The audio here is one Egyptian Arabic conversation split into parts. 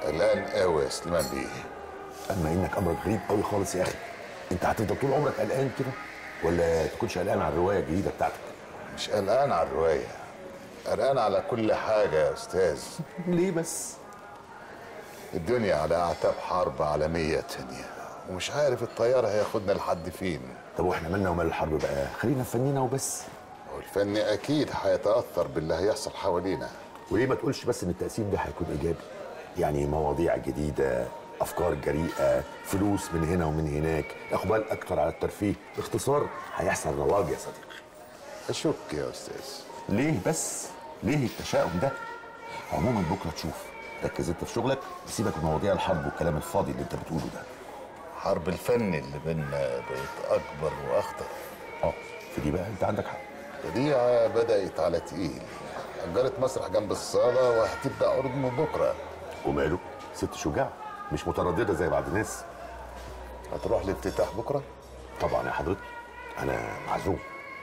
قلقان قوي يا سليمان بيه اما انك امرك غريب قوي خالص يا اخي انت هتفضل طول عمرك قلقان كده ولا تكونش قلقان على الروايه الجديده بتاعتك مش قلقان على الروايه قلقان على كل حاجه يا استاذ ليه بس الدنيا على اعتاب حرب عالميه تانية ومش عارف الطيار هياخدنا لحد فين طب واحنا مالنا ومال الحرب بقى خلينا في فننا وبس والفن اكيد هيتاثر باللي هيحصل حوالينا وليه ما تقولش بس ان التقسيم ده هيكون ايجابي يعني مواضيع جديده افكار جريئه فلوس من هنا ومن هناك اقبال اكتر على الترفيه باختصار هيحصل رواج يا صديقي اشك يا استاذ ليه بس ليه التشاؤم ده عموما بكره تشوف ركز انت في شغلك وسيبك من مواضيع الحرب والكلام الفاضي اللي انت بتقوله ده حرب الفن اللي بينا بقت اكبر واخطر اه في دي بقى انت عندك حق بديعة بدأت على تقيل أجرت مسرح جنب الصالة وهتبدأ عروض من بكرة وماله ست شجاعه مش متردده زي بعض الناس هتروح الافتتاح بكرة طبعا يا حضرتك انا معزوم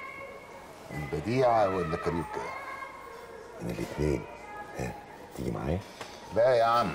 بديعة ولا كاريوكا من الاثنين ها تيجي معايا لا يا عم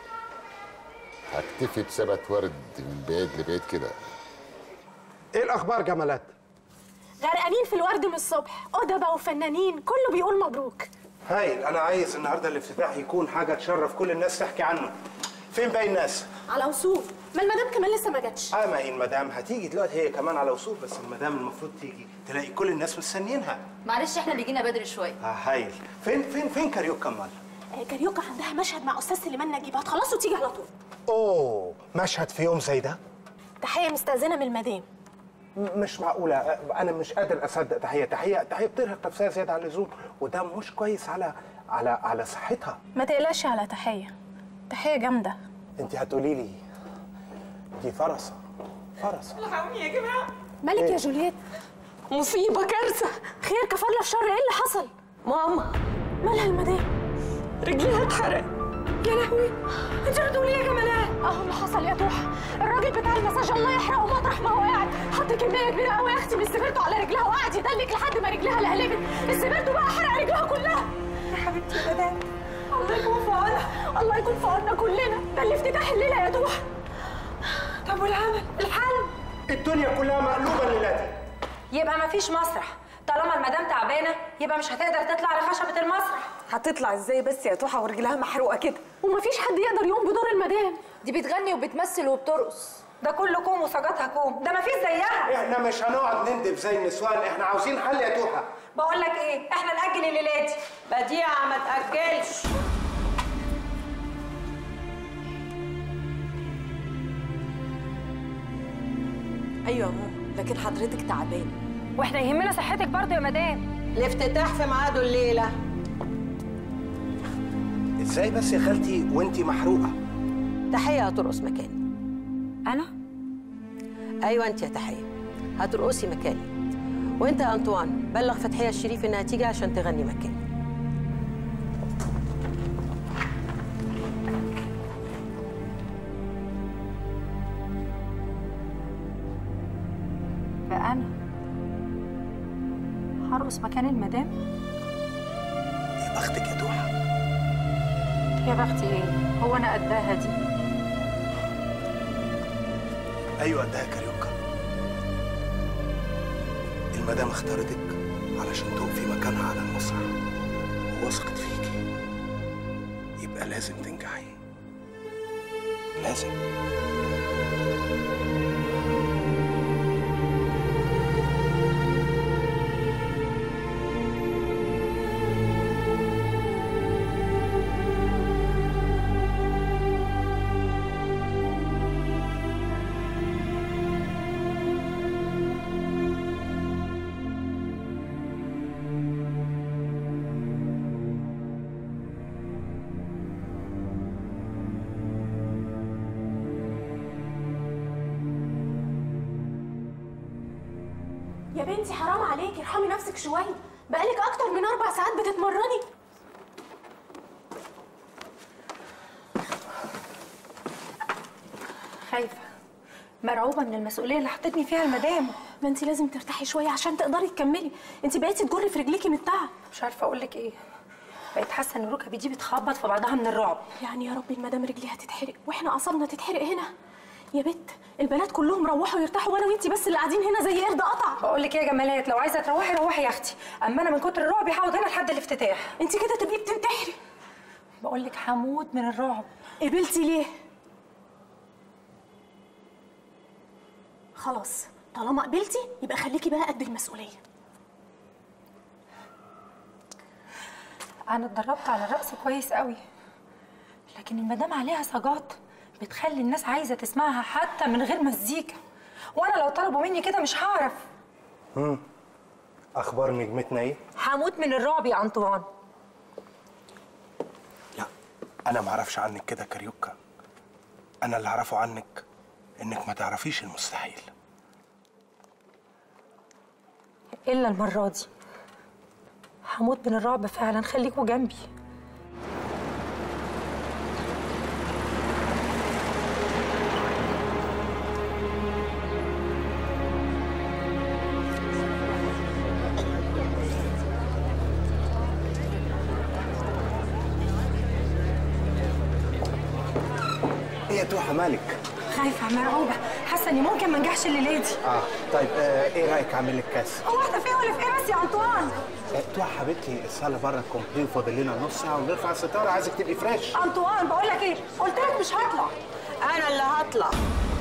هكتفي بسبت ورد من بعيد لبعيد كده ايه الاخبار جمالات غرقانين في الورد من الصبح أدبة وفنانين كله بيقول مبروك هايل انا عايز النهارده الافتتاح يكون حاجه تشرف كل الناس تحكي عنه فين باقي الناس على وصول ما المدام كمان لسه ما جاتش اه ما هي المدام هتيجي دلوقتي هي كمان على وصول بس المدام المفروض تيجي تلاقي كل الناس مستنيينها معلش احنا اللي جينا بدري شويه اه هايل فين فين فين كاريوكا امال آه، كاريوكا عندها مشهد مع أستاذ سليمان نجيب هتخلصوا وتيجي على طول اوه مشهد في يوم زي ده تحية مستأذنة من المدام م- مش معقولة آه، أنا مش قادر أصدق تحية تحية تحية بترهق نفسها زيادة عن اللزوم وده مش كويس على على على صحتها ما تقلقش على تحية تحية جامدة أنت هتقولي لي دي فرصة فرصة الحقوني يا جماعة مالك يا جولييت مصيبة كارثة خير كفالة الشر ايه اللي حصل ماما مالها المدام رجليها اتحرق يا لهوي انت بتقولي ايه يا جمالات اهو اللي حصل يا توحة الراجل بتاع المساج الله يحرقه مطرح ما هو قاعد حط كمية كبيرة قوي يا اختي من السبرتو على رجلها وقعد يدلك لحد ما رجلها لهلبت السبرتو بقى حرق رجلها كلها يا حبيبتي يا مدام الله يكون في عونها الله يكون في عوننا كلنا ده الافتتاح الليلة يا توحة طب والعمل الحل الدنيا كلها مقلوبة الليلة دي يبقى مفيش مسرح طالما المدام تعبانه يبقى مش هتقدر تطلع على خشبه المسرح هتطلع ازاي بس يا توحة ورجلها محروقة كده ومفيش حد يقدر يقوم بدور المدام دي بتغني وبتمثل وبترقص ده كله كوم وسجاتها كوم ده مفيش زيها احنا مش هنقعد نندب زي النسوان احنا عاوزين حل يا توحة بقول لك ايه احنا ناجل الليله دي بديعه ما تاجلش ايوه يا ماما لكن حضرتك تعبانة واحنا يهمنا صحتك برضه يا مدام الافتتاح في ميعاده الليله ازاي بس يا خالتي وانتي محروقة تحيه هترقص مكاني انا ايوه انت يا تحيه هترقصي مكاني وانت يا انطوان بلغ فتحيه الشريف انها تيجي عشان تغني مكاني بقى انا هرقص مكان المدام يا بختك يا توحة يا بختي ايه هو انا قدها دي ايوه ده كاريوكا المدام اختارتك علشان تقفي مكانها على المسرح ووثقت فيكي يبقى لازم تنجحي لازم يا بنتي حرام عليكي ارحمي نفسك شويه بقالك اكتر من اربع ساعات بتتمرني خايفه مرعوبه من المسؤوليه اللي حطتني فيها المدام ما انت لازم ترتاحي شويه عشان تقدري تكملي انت بقيتي تجري في رجليكي من التعب مش عارفه اقول لك ايه بقيت حاسه ان ركبي دي بتخبط في بعضها من الرعب يعني يا ربي المدام رجليها تتحرق واحنا اعصابنا تتحرق هنا يا بت البنات كلهم روحوا يرتاحوا وانا وانتي بس اللي قاعدين هنا زي قرد قطع بقول لك ايه يا جمالات لو عايزه تروحي روحي يا اختي اما انا من كتر الرعب هقعد هنا لحد الافتتاح انتي كده تبقي بتنتحري بقول لك هموت من الرعب قبلتي ليه خلاص طالما قبلتي يبقى خليكي بقى قد المسؤوليه انا اتدربت على الرقص كويس قوي لكن المدام عليها صاجات بتخلي الناس عايزه تسمعها حتى من غير مزيكا وانا لو طلبوا مني كده مش هعرف اخبار نجمتنا ايه هموت من الرعب يا انطوان لا انا ما اعرفش عنك كده كاريوكا انا اللي اعرفه عنك انك ما تعرفيش المستحيل الا المره دي هموت من الرعب فعلا خليكوا جنبي ايه يا توحه مالك خايفه مرعوبه حاسه اني ممكن ما انجحش الليله دي اه طيب آه ايه رايك اعمل لك كاس هو احنا فين ولا في ايه بس يا انطوان آه توحه حبيبتي الصاله بره كومبلي وفاضل لنا نص ساعه ونرفع الستاره عايزك تبقي فريش انطوان بقول لك ايه قلت لك مش هطلع انا اللي هطلع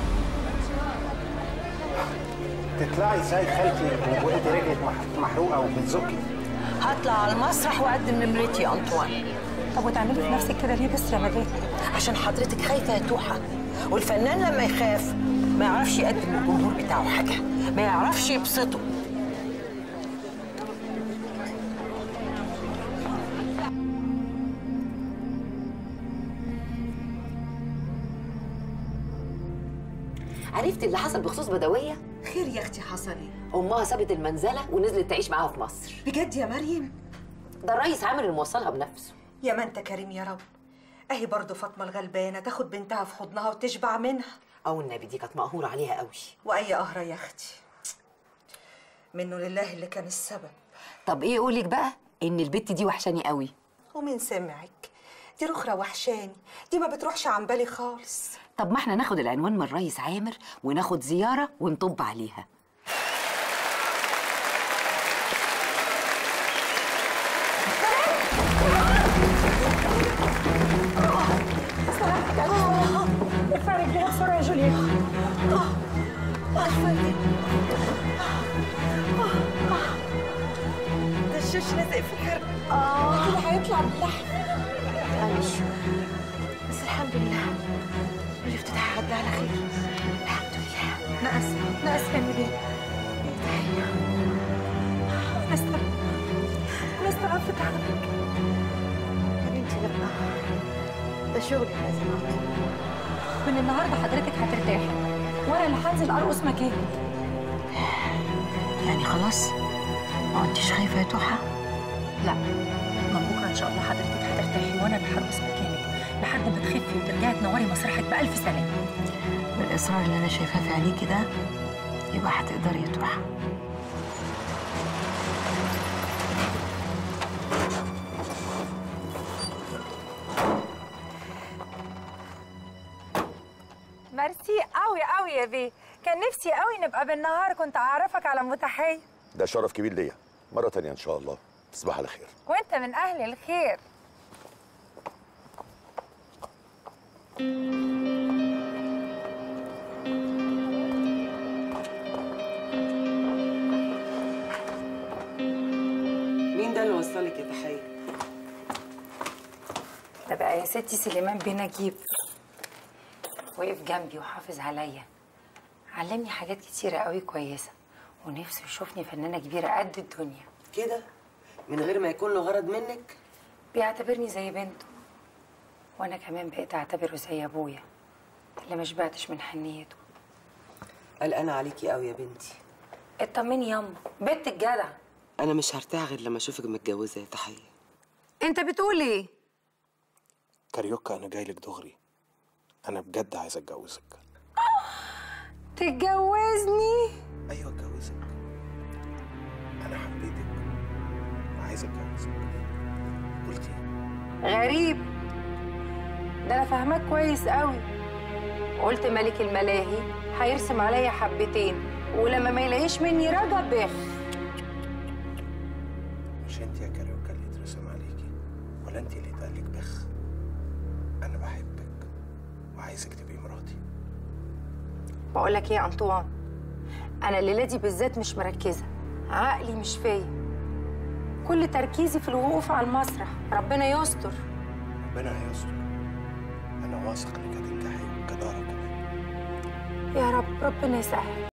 تطلعي زي خالتي وانت رجلك مح- محروقه وبتزكي هطلع على المسرح واقدم نمرتي يا انطوان طب وتعملي في نفسك كده ليه بس يا مدام عشان حضرتك خايفه يا توحه والفنان لما يخاف ما يعرفش يقدم للجمهور بتاعه حاجه ما يعرفش يبسطه عرفت اللي حصل بخصوص بدوية؟ خير يا اختي حصل ايه؟ أمها سابت المنزلة ونزلت تعيش معاها في مصر بجد يا مريم؟ ده الرئيس عامر اللي موصلها بنفسه يا ما انت كريم يا رب اهي برضه فاطمه الغلبانه تاخد بنتها في حضنها وتشبع منها أو النبي دي كانت مقهورة عليها قوي واي قهره يا اختي منه لله اللي كان السبب طب إيه أقولك بقى؟ إن البت دي وحشاني قوي ومن سمعك دي رخرة وحشاني دي ما بتروحش عن بالي خالص طب ما احنا ناخد العنوان من الرئيس عامر وناخد زيارة ونطب عليها ارفع رجليها بسرعه يا جولييت ده الشوش لازق في الحرق اه كده هيطلع باللحم معلش بس الحمد لله الافتتاح عدى على خير الحمد لله انا اسفه انا اسفه يا مدام انا اسفه انا اسفه في تعبك يا بنتي لا ده شغلي لازم اعمله من النهارده حضرتك هترتاحي وانا اللي هنزل ارقص مكانك يعني خلاص ما كنتش خايفة يا توحة لا من بكره ان شاء الله حضرتك هترتاحي وانا اللي هرقص مكانك لحد ما تخفي وترجعي تنوري مسرحك بالف سلامه بالإصرار اللي أنا شايفاه في عينيكي ده يبقى هتقدري يا توحة ميرسي قوي قوي يا بيه كان نفسي قوي نبقى بالنهار كنت اعرفك على متحيه ده شرف كبير ليا مرة تانية إن شاء الله تصبح على خير وانت من اهل الخير مين ده اللي وصلك يا تحية؟ ده بقى يا ستي سليمان بيه نجيب وقف جنبي وحافظ عليا علمني حاجات كتيرة قوي كويسة ونفسه يشوفني فنانة كبيرة قد الدنيا كده؟ من غير ما يكون له غرض منك؟ بيعتبرني زي بنته وانا كمان بقيت اعتبره زي ابويا اللي ما شبعتش من حنيته قلقانة عليكي قوي يا بنتي اطمني ياما بنت الجدع أنا مش هرتاح غير لما أشوفك متجوزة يا تحية انت بتقول ايه كاريوكا انا جاي لك دغري انا بجد عايز اتجوزك تتجوزني ايوه اتجوزك انا حبيتك وعايز اتجوزك قلتي غريب ده انا فاهماك كويس قوي قلت ملك الملاهي هيرسم عليا حبتين ولما ما يلاقيش مني رجا بخ مش انت يا كاريوكا اللي اترسم عليكي ولا انت اللي اتقالك بخ انا بحبك وعايزك تبقي مراتي بقول لك ايه يا انطوان انا الليله دي بالذات مش مركزه عقلي مش فيا كل تركيزي في الوقوف على المسرح ربنا يستر ربنا هيستر انا واثق انك هتنجحي وكدارة كمان يا رب ربنا يسهل